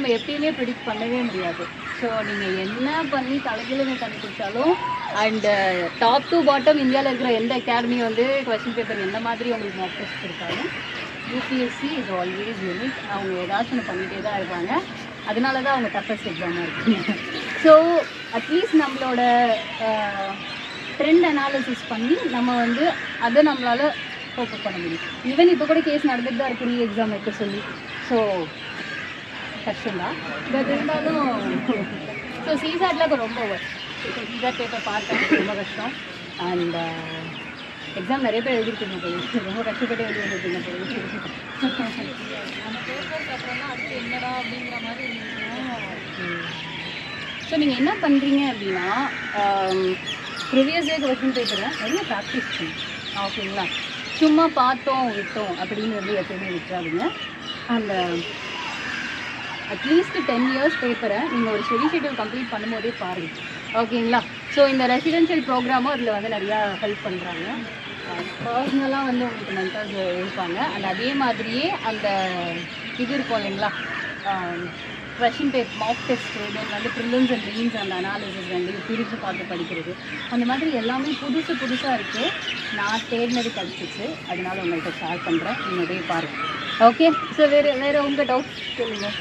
நம்ம எப்பயுமே ப்ரிடிக்ட் பண்ணவே முடியாது ஸோ நீங்கள் என்ன பண்ணி தலைகிழமை கண்டுபிடிச்சாலும் அண்ட் டாப் டு பாட்டம் இந்தியாவில் இருக்கிற எந்த அகாடமி வந்து கொஸ்டின் பேப்பர் எந்த மாதிரி உங்களுக்கு மார்க் டெஸ்ட் கொடுத்தாலும் யூபிஎஸ்சி இஸ் ஆல்வேஸ் யூனிக் அவங்க ஏதாச்சும் ஒன்று பண்ணிகிட்டே தான் இருப்பாங்க அதனால தான் அவங்க டஃபஸ்ட் எக்ஸாமாக இருக்குங்க ஸோ அட்லீஸ்ட் நம்மளோட ட்ரெண்ட் அனாலிசிஸ் பண்ணி நம்ம வந்து அதை நம்மளால் ஃபோக்கஸ் பண்ண முடியும் ஈவன் இப்போ கூட கேஸ் நடந்துட்டு தான் இருக்கு ரீ எக்ஸாம் வைக்க சொல்லி ஸோ கஷ்டம்தான் பட் இருந்தாலும் ஸோ சிசாட்ல ரொம்ப சிசாட் பேப்பர் பார்த்தேன் ரொம்ப கஷ்டம் அண்ட் எக்ஸாம் நிறைய பேர் எழுதிருக்கீங்க போய் ரொம்ப கஷ்டப்பட்டு எழுதி வந்துருக்கீங்க போய் அந்த பேப்பருக்கு அப்புறம் தான் அடுத்து என்னடா அப்படிங்கிற மாதிரி இருந்துச்சு ஸோ நீங்கள் என்ன பண்ணுறீங்க அப்படின்னா ப்ரிவியஸ் டே கொஸ்டின் பேப்பரை நிறைய ப்ராக்டிஸ் பண்ணுங்க ஓகேங்களா சும்மா பார்த்தோம் விட்டோம் அப்படின்னு வந்து எப்பயுமே விட்டுறாதீங்க அந்த அட்லீஸ்ட் டென் இயர்ஸ் பேப்பரை நீங்கள் ஒரு ஸ்டடி ஷெட்யூல் கம்ப்ளீட் பண்ணும்போதே பாருங்கள் ஓகேங்களா ஸோ இந்த ரெசிடென்ஷியல் ப்ரோக்ராமும் அதில் வந்து நிறையா ஹெல்ப் பண்ணுறாங்க பர்சனலாக வந்து உங்களுக்கு மென்டர்ஸ் இருப்பாங்க அண்ட் அதே மாதிரியே அந்த இது இருக்கும் இல்லைங்களா question paper mock test then வந்து ப்ரிலிம்ஸ் அண்ட் மெயின்ஸ் அந்த அனாலிசிஸ் வந்து பிரித்து பார்த்து படிக்கிறது அந்த மாதிரி எல்லாமே புதுசு புதுசாக இருக்குது நான் தேடினது கிடச்சிச்சு அதனால உங்கள்கிட்ட ஷேர் பண்ணுறேன் நீங்கள் போய் பாருங்கள் ஓகே ஸோ வேறு வேறு உங்கள் டவுட் சொல்லுங்கள்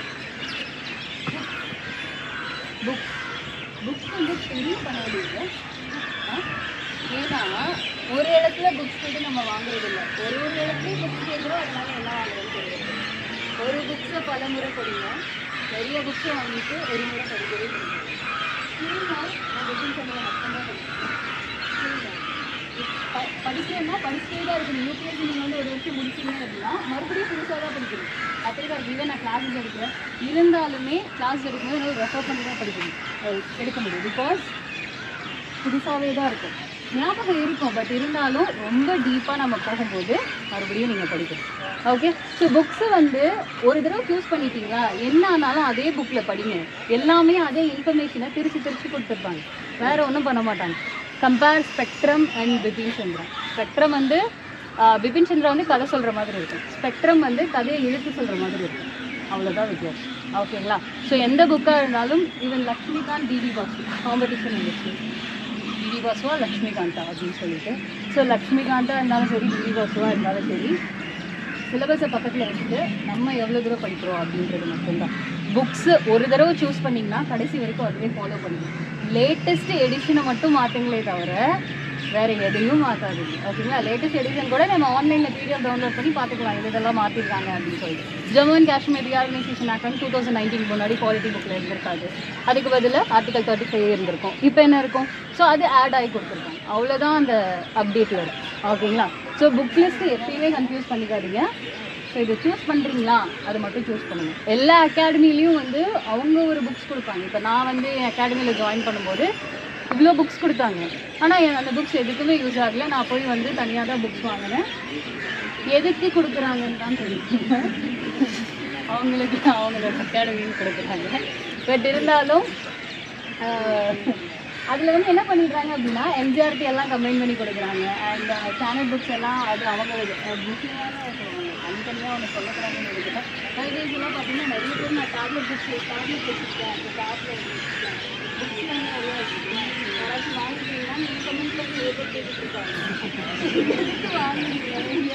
புக் புக்ஸ் வந்து பெரிய பண்ண வேண்டியது ஆ? ஏன்னா ஒரு இடத்துல புக்ஸ் போய்ட்டு நம்ம வாங்குறது இல்லை ஒரு ஒரு இடத்துலையும் புக்ஸ் கேட்குறோம் அதனால எல்லாம் வாங்குறது கிடையாது ஒரு புக்ஸை பல முறை படிங்க நிறைய புக்ஸை வாங்கிட்டு ஒரு முறை படிக்கவே படிக்கணும் நான் புக்கிங் சொல்லுவேன் மட்டும்தான் படிக்கணும் ப- படிக்கணும்னா படிச்சுட்டே தான் இருக்கணும் யூபிஎஸ்சி நீங்கள் வந்து ஒரு வருஷம் முடிச்சீங்க அப்படின்னா மறுபடியும் புதுசாக தான் படிக்கணும் அப்படி தான் இருக்குது நான் கிளாஸஸ் எடுக்கிறேன் இருந்தாலுமே கிளாஸ் எடுக்கும்போது என்னால் ரெஃபர் பண்ணி தான் படிக்கணும் அஹ் எடுக்க முடியும் பிகாஸ் புதுசாகவே தான் இருக்கும் ஞாபகம் இருக்கும் பட் இருந்தாலும் ரொம்ப டீப்பாக நம்ம போகும்போது மறுபடியும் நீங்கள் படிக்கணும் ஓகே ஸோ புக்ஸு வந்து ஒரு தடவை சூஸ் பண்ணிட்டீங்களா என்ன ஆனாலும் அதே புக்கில் படிங்க எல்லாமே அதே இன்ஃபர்மேஷனை திருச்சி திருச்சி கொடுத்துருப்பாங்க வேற ஒன்றும் பண்ண மாட்டாங்க compare spectrum and Bipin Chandra spectrum வந்து ஆஹ், பிபின் சந்திரா வந்து கதை சொல்கிற மாதிரி இருக்கும் ஸ்பெக்ட்ரம் வந்து கதையை இழுத்து சொல்கிற மாதிரி இருக்கும் அவ்வளோதான் வித்தியாசம் ஓகேங்களா ஸோ எந்த புக்காக இருந்தாலும் ஈவன் லக்ஷ்மிகாந்த் டிடி பாக்ஸ் காம்படிஷன் இருந்துச்சு டிடி பாசுவா லக்ஷ்மிகாந்தா அப்படின்னு சொல்லிட்டு ஸோ லக்ஷ்மிகாந்தா இருந்தாலும் சரி டிடி பாசுவா இருந்தாலும் சரி சிலபஸை பக்கத்தில் வச்சுட்டு நம்ம எவ்வளோ தூரம் படிக்கிறோம் அப்படின்றது மட்டும்தான் புக்ஸு ஒரு தடவை சூஸ் பண்ணிங்கன்னா கடைசி வரைக்கும் அதுவே ஃபாலோ பண்ணுங்க லேட்டஸ்ட் எடிஷனை மட்டும் மாற்றுங்களே தவிர வேறு எதையும் மாற்றாதீங்க ஓகேங்களா லேட்டஸ்ட் எடிஷன் கூட நம்ம ஆன்லைனில் பிடிஎஃப் டவுன்லோட் பண்ணி பார்த்துக்கலாம் இது இதெல்லாம் மாற்றிருக்காங்க அப்படின்னு சொல்லிட்டு Jammu and Kashmir reorganisation act two thousand nineteen முன்னாடி குவாலிட்டி புக்கில் இருந்திருக்காது அதுக்கு பதிலாக ஆர்டிகல் தேர்ட்டி ஃபைவ் இருந்திருக்கும் இப்போ என்ன இருக்கும் ஸோ அது ஆட் ஆகி கொடுத்துருக்காங்க அவ்வளோதான் அந்த அப்டேட்டில் இருக்கும் ஓகேங்களா ஸோ புக் லிஸ்ட்டு எப்பயுமே கன்ஃபியூஸ் பண்ணிக்காதீங்க ஸோ இதை சூஸ் பண்ணுறீங்களா அது மட்டும் சூஸ் பண்ணுங்கள் எல்லா அகாடமிலையும் வந்து அவங்க ஒரு புக்ஸ் கொடுப்பாங்க இப்போ நான் வந்து என் அகாடமியில் ஜாயின் பண்ணும்போது இவ்வளோ புக்ஸ் கொடுத்தாங்க ஆனால் அந்த புக்ஸ் எதுக்குமே யூஸ் ஆகல நான் போய் வந்து தனியாக தான் புக்ஸ் வாங்கினேன் எதுக்கு கொடுக்குறாங்கன்னு தான் தெரியும் அவங்களுக்கு அவங்களோட அகாடமின்னு கொடுக்குறாங்க பட் இருந்தாலும் அதில் வந்து என்ன பண்ணிடுறாங்க அப்படின்னா எம்ஜிஆர்டி எல்லாம் கம்பைன் பண்ணி கொடுக்குறாங்க அண்ட் சேனல் புக்ஸ் எல்லாம் அது அவங்க முக்கியமான தனித்தனியாக ஒன்று சொல்லக்கூடாதுன்னு நினைக்கிறேன் கைபேசிலாம் பார்த்தீங்கன்னா நிறைய பேர் நான் டேப்லெட் புக்ஸ் டேப்லெட் வச்சுருக்கேன் அந்த டேப்லெட் புக்ஸ் வந்து நிறைய வச்சுருக்கேன் யாராச்சும் வாங்கிட்டீங்கன்னா நீங்கள் கமெண்ட்டில் போய் ஏதோ கேட்டுருக்காங்க எதுக்கு வாங்குறீங்க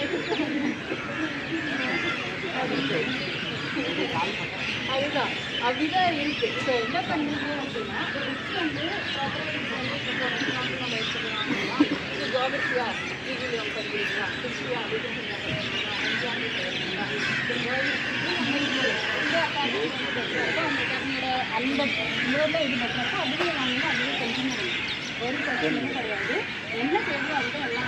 அதுதான் அப்படிதான் இருக்கு ஸோ என்ன பண்ணுறீங்க அப்படின்னா புக்ஸ் வந்து நம்ம எடுத்துக்கலாம் ஸோ ஜாகிரபியா டிவியில் படிக்கிறீங்களா ஹிஸ்ட்ரியா அந்த மோடில் இது பெற்றப்போ அதுவே வாங்கினா அதுவே கண்டினியூ பண்ணும் ஒரு பிரச்சனையும் கிடையாது என்ன தேவையோ அதுதான் எல்லா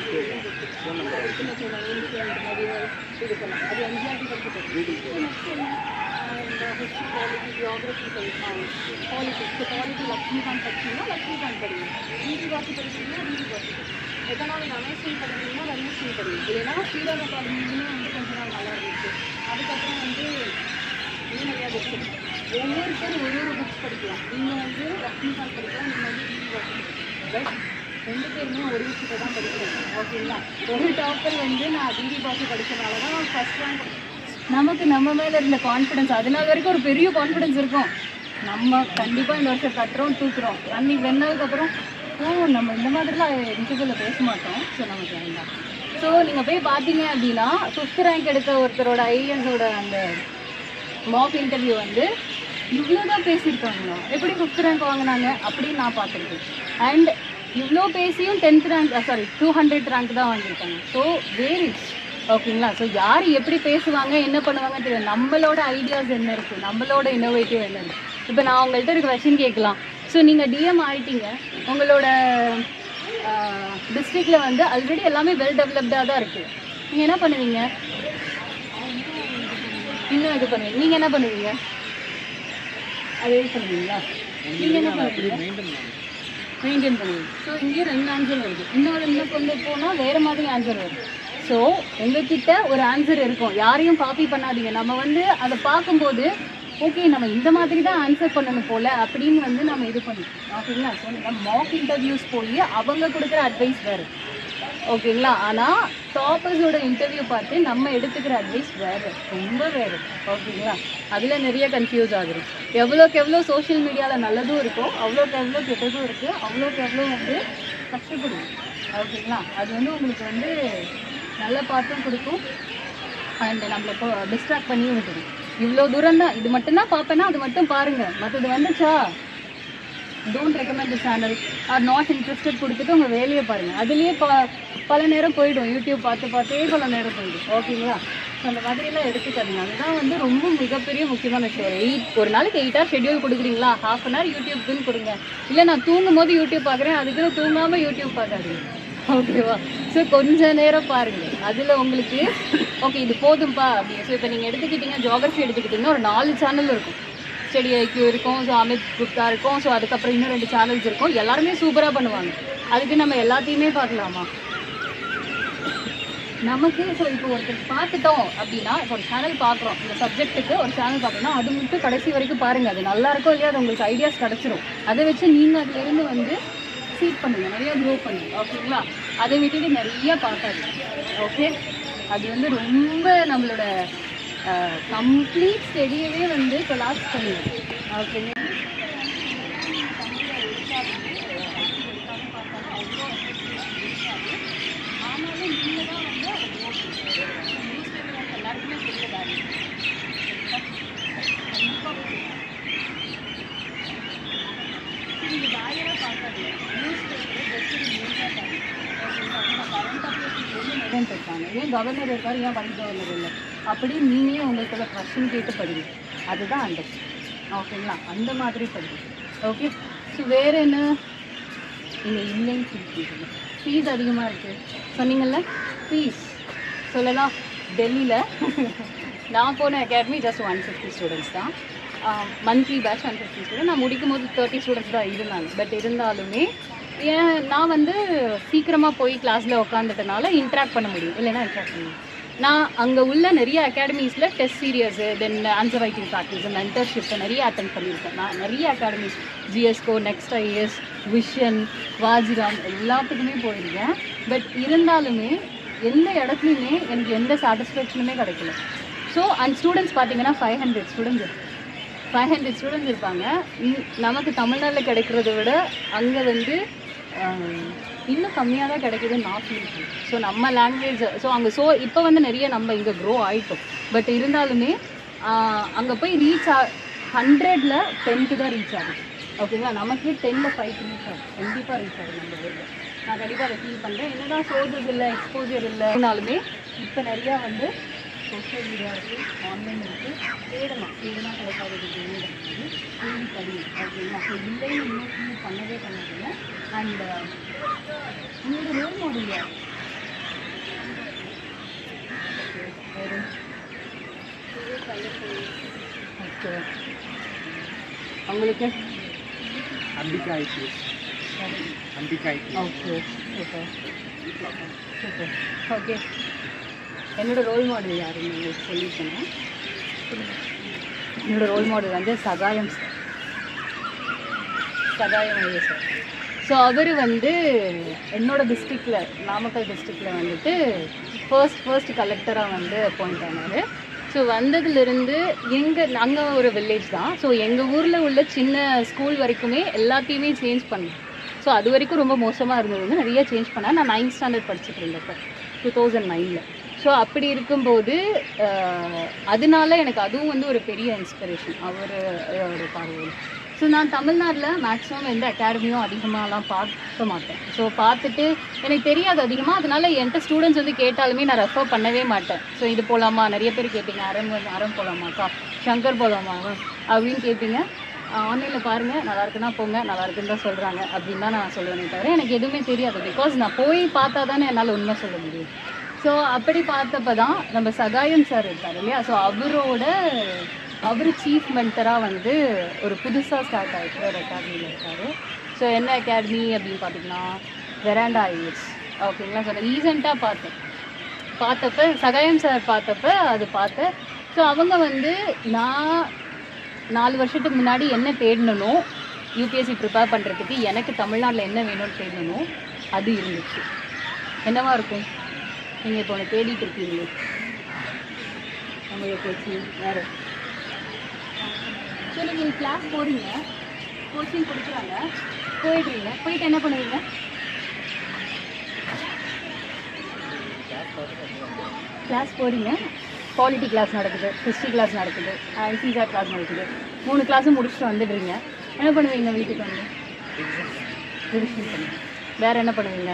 இது பண்ணலாம் அது எம்ஜிஆர்டி படிச்சுட்டு நெக்ஸ்ட் என்ன இந்த ஹிஸ்ட்ரி பாலிட்டி ஜியாகிரபி படிக்கலாம் பாலிட்டிக்ஸ் பாலிட்டி லக்ஷ்மிகாந்த் படிச்சீங்கன்னா லக்ஷ்மிகாந்த் படிங்க டிடி வாசி படிச்சீங்கன்னா டிடி வாசி எதனால ரமேஷன் படிக்கிறீங்கன்னா ரமேஷன் படிங்க இல்லைன்னா ஸ்ரீராம காலேஜ்லேயுமே வந்து கொஞ்ச நாள் நல்லா இருந்துச்சு அதுக்கப்புறம் வந்து இன்னும் நிறையா புக்ஸ் இருக்கு ஒவ்வொருத்தர் ஒரு ஒரு புக்ஸ் படிக்கலாம் நீங்கள் வந்து லக்ஷ்மிகாந்த் படிக்கலாம் நீங்கள் வந்து டிடி வாசி படிக்கலாம் பட் ரெண்டு பேருமே ஒரு விஷயத்தை தான் படிக்கிறோம் ஓகேங்களா ஒரு டாப்பர் வந்து நான் டிடி பாசி படிச்சதுனால தான் ஃபஸ்ட் ரேங்க் நமக்கு நம்ம மேல இருந்த கான்ஃபிடன்ஸ் அதனால வரைக்கும் ஒரு பெரிய கான்ஃபிடன்ஸ் இருக்கும் நம்ம கண்டிப்பா இந்த வருஷம் கட்டுறோம் தூக்குறோம் அன்னைக்கு வென்னதுக்கு அப்புறம் ஓ நம்ம இந்த மாதிரிலாம் இன்டர்வியூல பேச மாட்டோம் ஸோ நமக்கு வேண்டாம் ஸோ நீங்க போய் பார்த்தீங்க அப்படின்னா ஃபிஃப்த் ரேங்க் எடுத்த ஒருத்தரோட ஐஎன்ஸோட அந்த மாக் இன்டர்வியூ வந்து இவ்வளோ தான் பேசியிருக்காங்களா எப்படி ஃபிஃப்த் ரேங்க் வாங்கினாங்க அப்படின்னு நான் பார்த்துருக்கேன் அண்ட் இவ்வளோ பேசியும் tenth rank sorry two hundred rank தான் வாங்கியிருக்காங்க ஸோ வேரிஸ் ஓகேங்களா ஸோ யார் எப்படி பேசுவாங்க என்ன பண்ணுவாங்க தெரியும் நம்மளோட ஐடியாஸ் என்ன இருக்குது நம்மளோட இன்னோவேட்டிவ் என்ன இருக்குது இப்போ நான் உங்கள்கிட்ட ஒரு கொஷின் கேட்கலாம் ஸோ நீங்கள் டிஎம் ஆயிட்டீங்க உங்களோட டிஸ்ட்ரிக்டில் வந்து ஆல்ரெடி எல்லாமே வெல் டெவலப்டாக தான் இருக்குது நீங்கள் என்ன பண்ணுவீங்க இன்னும் இது பண்ணுவீங்க நீங்கள் என்ன பண்ணுவீங்க அதே பண்ணுவீங்களா நீங்கள் என்ன பண்ணுவீங்க மெயின்டைன் பண்ணுவீங்க ஸோ இங்கே ரெண்டு ஆன்சர் வருது இன்னொரு இன்னும் கொண்டு போனால் வேறு மாதிரி ஆன்சர் வருது ஸோ உங்ககிட்ட ஒரு ஆன்சர் இருக்கும் யாரையும் காப்பி பண்ணாதீங்க நம்ம வந்து அதை பார்க்கும்போது ஓகே நம்ம இந்த மாதிரி தான் ஆன்சர் பண்ணணும் போல அப்படின்னு வந்து நம்ம இது பண்ணிக்கணும் ஓகேங்களா ஸோ நம்ம மாக் இன்டர்வியூஸ் போய் அவங்க கொடுக்குற அட்வைஸ் வேறு ஓகேங்களா ஆனால் டாப்பர்ஸோட இன்டர்வியூ பார்த்து நம்ம எடுத்துக்கிற அட்வைஸ் வேறு ரொம்ப வேறு ஓகேங்களா அதில் நிறைய கன்ஃபியூஸ் ஆகுது எவ்வளோக்கு எவ்வளோ சோஷியல் மீடியாவில் நல்லதும் இருக்கோ அவ்வளோக்கு எவ்வளோ கெட்டதும் இருக்குது அவ்வளோக்கு எவ்வளோ வந்து கஷ்டப்படுவோம் ஓகேங்களா அது வந்து உங்களுக்கு வந்து நல்ல பார்ட்டும் கொடுக்கும் அண்ட் நம்மளை இப்போ டிஸ்ட்ராக்ட் பண்ணியும் விட்டுரும் இவ்வளோ தூரம் தான் இது மட்டும்தான் பார்ப்பேன்னா அது மட்டும் பாருங்கள் மற்றது வந்துச்சா don't recommend the channel or not interested கொடுத்துட்டு உங்கள் வேலையை பாருங்கள் அதுலேயே ப பல நேரம் போயிடும் யூடியூப் பார்த்து பார்த்தே பல நேரம் போயிடும் ஓகேங்களா ஸோ அந்த மாதிரிலாம் எடுத்துக்காதீங்க அதுதான் வந்து ரொம்ப மிகப்பெரிய முக்கியமான விஷயம் எயிட் ஒரு நாளைக்கு எயிட் ஹவர் ஷெட்யூல் கொடுக்குறீங்களா ஹாஃப் அன் ஹவர் யூடியூப்னு கொடுங்க இல்லை நான் தூங்கும் போது யூடியூப் பார்க்குறேன் அதுக்குன்னு தூங்காமல் யூடியூப் பார்க்காதீங்க ஓகேவா ஸோ கொஞ்ச நேரம் பாருங்க அதில் உங்களுக்கு ஓகே இது போதும்பா அப்படின்னு ஸோ இப்போ நீங்கள் எடுத்துக்கிட்டீங்க ஜியாகிரஃபி எடுத்துக்கிட்டிங்கன்னா ஒரு நாலு சேனல் இருக்கும் ஸ்டடி ஐக்யூ இருக்கும் ஸோ அமித் குப்தா இருக்கும் ஸோ அதுக்கப்புறம் இன்னும் ரெண்டு சேனல்ஸ் இருக்கும் எல்லாருமே சூப்பராக பண்ணுவாங்க அதுக்கு நம்ம எல்லாத்தையுமே பார்க்கலாமா நமக்கு ஸோ இப்போ ஒருத்தர் பார்த்துட்டோம் அப்படின்னா இப்போ ஒரு சேனல் பார்க்குறோம் இந்த சப்ஜெக்ட்டுக்கு ஒரு சேனல் பார்க்கணும்னா அது மட்டும் கடைசி வரைக்கும் பாருங்கள் அது நல்லா இருக்கோ இல்லையா அது உங்களுக்கு ஐடியாஸ் கிடச்சிரும் அதை வச்சு நீங்கள் அதுலேருந்து வந்து சீட் பண்ணுங்க நிறைய க்ரோ பண்ணுங்க ஓகேங்களா அதை விட்டுட்டு நிறைய பார்க்காதீங்க ஓகே அது வந்து ரொம்ப நம்மளோட கம்ப்ளீட் ஸ்டெடியவே வந்து கொலாப்ஸ் பண்ணிடும் ஓகேங்க ஆனாலும் நீங்கள் தான் வந்து அதை க்ரோ பண்ணுங்க நியூஸ் பேப்பர் எல்லாருக்குமே தெரியல நீங்கள் பேரியராக பார்க்காதீங்க நியூஸ் பேப்பர் ஜஸ்ட் நியூஸாக பாருங்க கரண்ட் அஃபேர்ஸ் இருக்காங்க ஏன் கவர்னர் இருக்காரு ஏன் வைஸ் கவர்னர் இல்லை அப்படி நீங்களே உங்களுக்கு கொஸ்டின் கேட்டு படிங்க அதுதான் அந்த ஓகேங்களா அந்த மாதிரி படிங்க ஓகே ஸோ வேறு என்ன நீங்கள் இல்லைன்னு சொல்லிட்டீங்க ஃபீஸ் அதிகமாக இருக்குது சொன்னீங்கல்ல ஃபீஸ் சொல்லலாம் டெல்லியில் நான் போன academy just one fifty students தான் monthly batch one fifty student நான் முடிக்கும் போது தேர்ட்டி ஸ்டூடெண்ட்ஸ் தான் இருந்தாங்க பட் இருந்தாலுமே ஏன் நான் வந்து சீக்கிரமாக போய் கிளாஸில் உட்காந்துட்டனால இன்ட்ராக்ட் பண்ண முடியும் இல்லைன்னா இன்ட்ராக்ட் பண்ண முடியும் நான் அங்கே உள்ள நிறைய அகாடமிஸில் test series then answer writing practice மென்டர்ஷிப்பை நிறைய அட்டன் பண்ணியிருக்கேன் நான் நிறைய அகாடமிஸ் ஜிஎஸ்கோ நெக்ஸ்ட் ஐஎஸ் விஷன் வாஜிராம் எல்லாத்துக்குமே போயிருக்கேன் பட் இருந்தாலுமே எந்த இடத்துலையுமே எனக்கு எந்த சாட்டிஸ்ஃபேக்ஷனுமே கிடைக்கல ஸோ அண்ட் ஸ்டூடெண்ட்ஸ் பார்த்தீங்கன்னா five hundred students five hundred students இருப்பாங்க இ- நமக்கு தமிழ்நாட்டில் கிடைக்கிறத விட அங்கே வந்து ஆஹ், இன்னும் கம்மியாக தான் கிடைக்குதுன்னு நான் ஃபீல் பண்ணுறேன் ஸோ நம்ம லாங்குவேஜ் ஸோ அங்கே ஸோ இப்போ வந்து நிறைய நம்ம இங்கே க்ரோ ஆகிட்டோம் பட் இருந்தாலுமே அங்கே போய் ரீச் ஆ ஹண்ட்ரட்ல டென்த்து தான் ரீச் ஆகுது ஓகேங்களா நமக்கு டென்னில் ஃபைவ் ரீச் ஆகும் கண்டிப்பாக ரீச் ஆகும் நம்ம ஊரில் நான் கண்டிப்பாக அதை ஃபீல் பண்ணுறேன் என்னதான் சோர்ஸஸ் இல்லை எக்ஸ்போஜர் இல்லைனாலுமே இப்போ நிறையா வந்து சோஷியல் மீடியா இருக்குது ஆன்லைன் இருக்குது தேடலாம் தேடலாம் கிடைக்காதது தேடி தேடி படி ஓகேங்களா ஸோ இல்லைன்னு இன்னும் ஃபீல் பண்ணவே பண்ணாதீங்க அண்ட் உங்களோட ரோல் மாடல் யார் வேறு ஓகே உங்களுக்கு Ambika IPS Ambika IPS okay super super okay என்னோட ரோல் மாடல் யாருன்னு உங்களுக்கு சொல்லியிருக்கேன் என்னோட ரோல் மாடல் வந்து சகாயம் சார் சகாயம் ஐயா சார் ஸோ அவர் வந்து என்னோட டிஸ்ட்ரிக்டில் நாமக்கல் டிஸ்ட்ரிக்டில் வந்துட்டு ஃபர்ஸ்ட் ஃபர்ஸ்ட் கலெக்டராக வந்து அப்பாயிண்ட் ஆனார் ஸோ வந்ததுலேருந்து எங்கள் நாங்கள் ஒரு வில்லேஜ் தான் ஸோ எங்கள் ஊரில் உள்ள சின்ன ஸ்கூல் வரைக்குமே எல்லாத்தையுமே சேஞ்ச் பண்ணேன் ஸோ அது வரைக்கும் ரொம்ப மோசமாக இருந்தது வந்து நிறைய சேஞ்ச் பண்ணேன் நான் நைன்த் ஸ்டாண்டர்ட் படிச்சுட்டு இருந்தப்போ டூ தௌசண்ட் நைனில் ஸோ அப்படி இருக்கும்போது அஹ், அதனால எனக்கு அதுவும் வந்து ஒரு பெரிய இன்ஸ்பிரேஷன் அவர் ஒரு பார்வையில் ஸோ நான் தமிழ்நாட்டில் மேக்ஸிமம் எந்த அகாடமியும் அதிகமாகலாம் பார்க்க மாட்டேன் ஸோ பார்த்துட்டு எனக்கு தெரியாது அதிகமாக அதனால என்கிட்ட ஸ்டூடெண்ட்ஸ் வந்து கேட்டாலுமே நான் ரெஃபர் பண்ணவே மாட்டேன் ஸோ இது போகலாமா நிறைய பேர் கேட்பீங்க அறம் வந்து அறம் போகலாமாக்கா சங்கர் போகலாமா அப்படின்னு கேட்பீங்க ஆன்லைனில் பாருங்கள் நல்லா இருக்குன்னா போங்க நல்லா இருக்குன்னு தான் சொல்கிறாங்க அப்படின்னு தான் நான் சொல்லுவேனே தவிர எனக்கு எதுவுமே தெரியாது பிகாஸ் நான் போய் பார்த்தா தானே என்னால் உண்மை சொல்ல முடியும் ஸோ அப்படி பார்த்தப்ப தான் நம்ம சகாயம் சார் இருக்கார் இல்லையா ஸோ அவரோட அவர் சீஃப் மென்டராக வந்து ஒரு புதுசாக ஸ்டார்ட் ஆகிட்டு ஒரு அகாடமியில் இருக்கார் ஸோ என்ன அகாடமி அப்படின்னு பார்த்தீங்கன்னா வெராண்டா ஐஎஸ் ஓகேங்களா ஸோ ரீசெண்டாக பார்த்தேன் பார்த்தப்ப சகாயம் சார் பார்த்தப்ப அது பார்த்தேன் ஸோ அவங்க வந்து நான் நாலு வருஷத்துக்கு முன்னாடி என்ன தேடணுமோ யூபிஎஸ்சி ப்ரிப்பேர் பண்ணுறதுக்கு எனக்கு தமிழ்நாட்டில் என்ன வேணும்னு தேடணுமோ அது இருந்துச்சு என்னவா இருக்கும் நீங்கள் இப்போ ஒன்று தேடிட்டு இருக்கீங்களே நம்ம கோச்சிங் வேறு ஸோ நீங்கள் கிளாஸ் போகிறீங்க கோச்சிங் கொடுக்குறாங்க போயிடுறீங்க போயிட்டு என்ன பண்ணுவீங்க கிளாஸ் போகிறீங்க குவாலிட்டி கிளாஸ் நடக்குது ஹிஸ்ட்ரி கிளாஸ் நடக்குது ஐசிசார் கிளாஸ் நடக்குது மூணு கிளாஸும் முடிச்சுட்டு வந்துடுறீங்க என்ன பண்ணுவீங்க வீட்டுக்கு வந்து ரிவிஷன் பண்ணுங்க வேறு என்ன பண்ணுவீங்க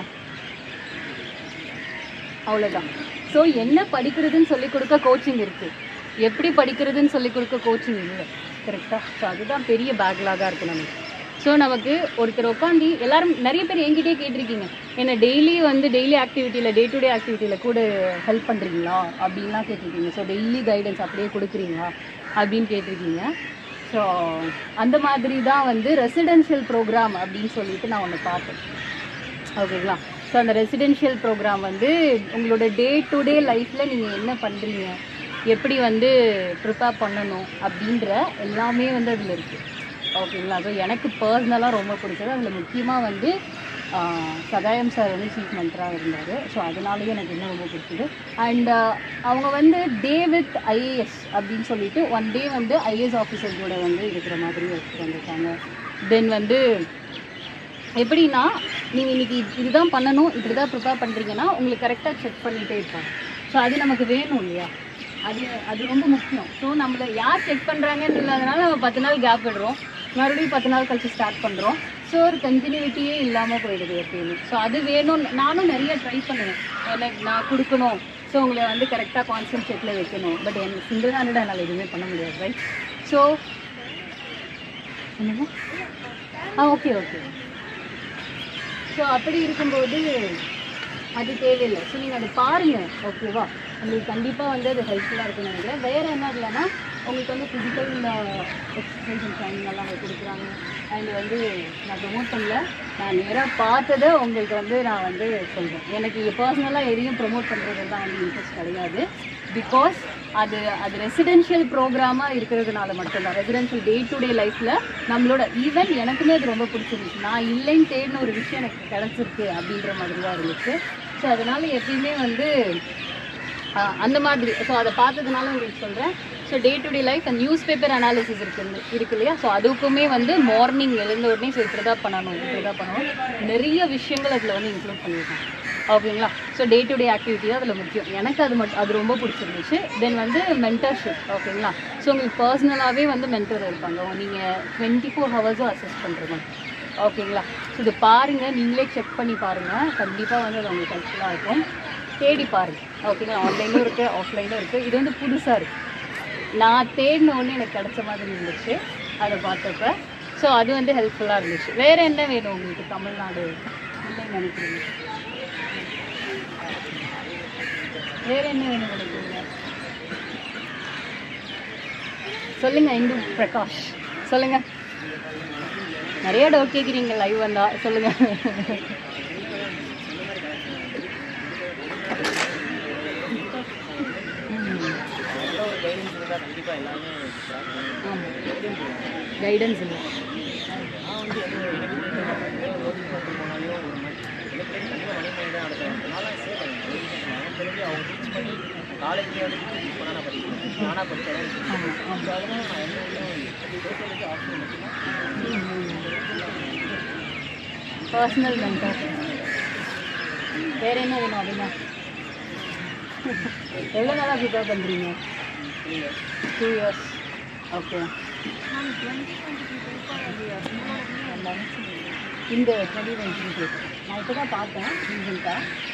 அவ்வளோதான் ஸோ என்ன படிக்கிறதுன்னு சொல்லி கொடுக்க கோச்சிங் இருக்குது எப்படி படிக்கிறதுன்னு சொல்லி கொடுக்க கோச்சிங் இல்லை கரெக்டாக ஸோ அதுதான் பெரிய பேக்லாகாக இருக்குது நமக்கு ஸோ நமக்கு ஒருத்தர் உட்காந்து எல்லாரும் நிறைய பேர் என்கிட்டயே கேட்டிருக்கீங்க என்ன டெய்லி வந்து டெய்லி ஆக்டிவிட்டியில் டே டு டே ஆக்டிவிட்டியில் கூட ஹெல்ப் பண்ணுறீங்களா அப்படின்லாம் கேட்டிருக்கீங்க ஸோ டெய்லி கைடன்ஸ் அப்படியே கொடுக்குறீங்களா அப்படின்னு கேட்டிருக்கீங்க ஸோ அந்த மாதிரி தான் வந்து ரெசிடென்ஷியல் ப்ரோக்ராம் அப்படின்னு சொல்லிட்டு நான் ஒன்று பார்த்தேன் ஓகேங்களா ஸோ அந்த ரெசிடென்ஷியல் ப்ரோக்ராம் வந்து உங்களோட டே டு டே லைஃப்பில் நீங்கள் என்ன பண்ணுறீங்க எப்படி வந்து ப்ரிப்பேர் பண்ணணும் அப்படின்ற எல்லாமே வந்து அதில் இருக்குது ஓகேங்களா ஸோ எனக்கு பர்சனலாக ரொம்ப பிடிச்சது அதில் முக்கியமாக வந்து ஆஹ், சகாயம் சார் வந்து சீஃப் மென்டராக இருந்தார் ஸோ அதனாலேயே எனக்கு இன்னும் ரொம்ப பிடிச்சது அண்ட் அவங்க வந்து டே வித் ஐஏஎஸ் அப்படின்னு சொல்லிட்டு ஒன் டே வந்து ஐஏஎஸ் ஆஃபீஸர் கூட வந்து இருக்கிற மாதிரி எடுத்துட்டு வந்திருக்காங்க தென் வந்து எப்படின்னா நீங்கள் இன்னைக்கு இது- இதுதான் பண்ணணும் இப்படி தான் ப்ரிப்பேர் பண்ணுறீங்கன்னா உங்களுக்கு கரெக்டாக செக் பண்ணிகிட்டே இருப்பாங்க ஸோ அது நமக்கு வேணும் இல்லையா அது அது ரொம்ப முக்கியம் ஸோ நம்மளை யார் செக் பண்ணுறாங்கன்னு இல்லாதனால நம்ம பத்து நாள் கேப் விடுறோம் மறுபடியும் பத்து நாள் கழிச்சு ஸ்டார்ட் பண்ணுறோம் ஸோ ஒரு கண்டினியூட்டியே இல்லாமல் போயிடுது எப்பயுமே ஸோ அது வேணும் நானும் நிறைய ட்ரை பண்ணுவேன் எனக்கு நான் கொடுக்கணும் ஸோ உங்களை வந்து கரெக்டாக கான்சென்ட்ரேட்டில் வைக்கணும் பட் என் சிங்கிள் ஹேண்டடாக என்னால் எதுவுமே பண்ண முடியாது ரைட் ஸோ என்னங்க ஆ ஓகே ஓகே ஸோ அப்படி இருக்கும்போது அது தேவையில்லை ஸோ நீங்கள் அதை பாருங்கள் ஓகேவா உங்களுக்கு கண்டிப்பாக வந்து அது ஹெல்ப்ஃபுல்லாக இருக்கும்னு நினைக்கிறேன் வேறு என்ன இல்லைன்னா உங்களுக்கு வந்து ஃபிசிக்கல் எக்ஸசைஸ் ட்ரைனிங் எல்லாம் அவங்க கொடுக்குறாங்க அண்ட் வந்து நான் ப்ரொமோட் பண்ணல நான் நேராக பார்த்ததை உங்களுக்கு வந்து நான் வந்து சொல்கிறேன் எனக்கு பர்சனலாக எதையும் ப்ரொமோட் பண்ணுறதெல்லாம் வந்து இன்ட்ரெஸ்ட் கிடையாது பிகாஸ் அது அது ரெசிடென்ஷியல் ப்ரோக்ராமாக இருக்கிறதுனால மட்டும்தான் ரெசிடென்ஷியல் டே டு டே லைஃப்பில் நம்மளோட ஈவன் எனக்குமே அது ரொம்ப பிடிச்சிருந்துச்சு நான் இல்லைன்னு தேடின ஒரு விஷயம் எனக்கு கிடச்சிருக்கு அப்படின்ற மாதிரி தான் இருந்துச்சு ஸோ அதனால் எப்பயுமே வந்து ஆஹ், அந்த மாதிரி ஸோ அதை பார்த்ததுனால உங்களுக்கு சொல்கிறேன் so day to day life அந்த நியூஸ் பேப்பர் அனாலிசிஸ் இருக்கு இருக்கு இல்லையா ஸோ அதுக்குமே வந்து மார்னிங் எழுந்த உடனே ஸோ இப்படி தான் பண்ணணும் இப்படி தான் பண்ணணும் நிறைய விஷயங்கள் அதில் வந்து இன்க்ளூட் பண்ணியிருக்காங்க ஓகேங்களா so day to day activity தான் அதில் முக்கியம் எனக்கு அது மட்டும் அது ரொம்ப பிடிச்சிருந்துச்சு தென் வந்து மென்டர்ஷிப் ஓகேங்களா ஸோ உங்களுக்கு பர்சனலாகவே வந்து மென்டர் இருப்பாங்க நீங்கள் டுவெண்ட்டி ஃபோர் ஹவர்ஸும் அசஸ் பண்ணுறது ஓகேங்களா ஸோ இது பாருங்கள் நீங்களே செக் பண்ணி பாருங்கள் கண்டிப்பாக வந்து அது உங்களுக்கு ஹெல்ப்ஃபுல்லாக இருக்கும் தேடி பாருங்கள் ஓகேங்களா ஆன்லைனும் இருக்குது ஆஃப்லைனும் இருக்குது இது வந்து புதுசாக இருக்குது நான் தேடின ஒன்று எனக்கு கிடைச்ச மாதிரி இருந்துச்சு அதை பார்த்தப்ப ஸோ அது வந்து ஹெல்ப்ஃபுல்லாக இருந்துச்சு வேறு என்ன வேணும் உங்களுக்கு தமிழ்நாடு இல்லைன்னு நினைக்கிறீங்க வேறு என்ன வேணும் நினைக்கிறீங்க சொல்லுங்க இந்து பிரகாஷ் சொல்லுங்க நிறைய டவுட் கேட்குறீங்க லைவ் வந்தா சொல்லுங்க கைடன்ஸ் இல்லை காலேஜ்லேயே வந்து டீச் பண்ணால் நான் படிக்கிறேன் நானாக படித்தாலும் ஆமாம் ஆமாம் அதனால நான் எந்த இதுலையும் சோசியலுக்கு ஆப்ஷன் மட்டும்தான் பர்சனல் மென்டர் வேற என்ன வேணும் அப்படின்னா எவ்வளோ நாளாக ப்ரிப்பேர் பண்ணுறீங்க டூ இயர்ஸ் ஓகே இந்த டுவெண்ட்டி டுவெண்ட்டி நான் இப்போ தான் பார்த்தேன் ரீசெண்டாக